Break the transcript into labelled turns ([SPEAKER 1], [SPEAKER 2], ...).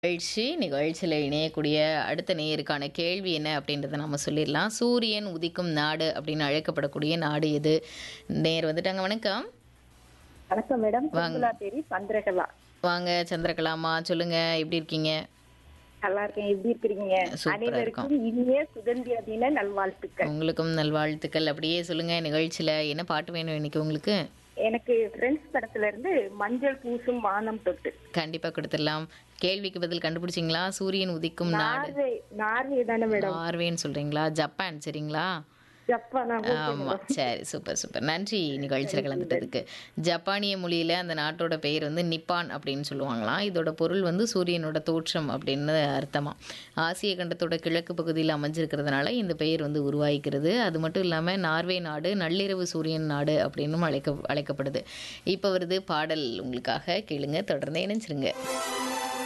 [SPEAKER 1] நிகழ்ச்சி நிகழ்ச்சியில் இணையக்கூடிய அடுத்த நேயருக்கான கேள்வி என்ன அப்படின்றத நம்ம சொல்லிடலாம் சூரியன் உதிக்கும் நாடு அப்படின்னு அழைக்கப்படக்கூடிய நாடு எது நேர் வந்துட்டாங்க வணக்கம்
[SPEAKER 2] வணக்கம் மேடம்
[SPEAKER 1] வாங்க.
[SPEAKER 2] சுகுலா தேவி சந்திரகலா
[SPEAKER 1] வாங்க சந்திரகலாமா சொல்லுங்க எப்படி இருக்கீங்க
[SPEAKER 2] நல்லா இருக்கேன் எப்படி இருக்கிறீங்க
[SPEAKER 1] சூப்பரா
[SPEAKER 2] அனைவருக்கும் இனிய சுதந்திர தின நல்வாழ்த்துக்கள்
[SPEAKER 1] உங்களுக்கும் நல்வாழ்த்துக்கள் அப்படியே சொல்லுங்க நிகழ்ச்சியில் என்ன பாட்டு வேணும் இன்னைக்கு உங்களுக்கு
[SPEAKER 2] எனக்கு ஃப்ரெண்ட்ஸ் படத்துல இருந்து மஞ்சள் பூசும் வானம் தொட்டு
[SPEAKER 1] கண்டிப்பாக கொடுத்துடலாம் கேள்விக்கு பதில் கண்டுபிடிச்சிங்களா சூரியன் உதிக்கும் நாடு
[SPEAKER 2] நார்வே நார்வே தானே மேடம்
[SPEAKER 1] நார்வேன்னு சொல்றீங்களா ஜப்பான் சரிங்களா
[SPEAKER 2] ஜப்பானா
[SPEAKER 1] ஆமா சரி சூப்பர் சூப்பர் நன்றி நிகழ்ச்சியில் கலந்துட்டதுக்கு ஜப்பானிய மொழியில அந்த நாட்டோட பெயர் வந்து நிப்பான் அப்படின்னு சொல்லுவாங்களாம் இதோட பொருள் வந்து சூரியனோட தோற்றம் அப்படின்னு அர்த்தமா ஆசிய கண்டத்தோட கிழக்கு பகுதியில் அமைஞ்சிருக்கிறதுனால இந்த பெயர் வந்து உருவாகிக்கிறது அது மட்டும் இல்லாம நார்வே நாடு நள்ளிரவு சூரியன் நாடு அப்படின்னும் அழைக்க அழைக்கப்படுது இப்போ வருது பாடல் உங்களுக்காக கேளுங்க தொடர்ந்து இணைஞ்சிருங்க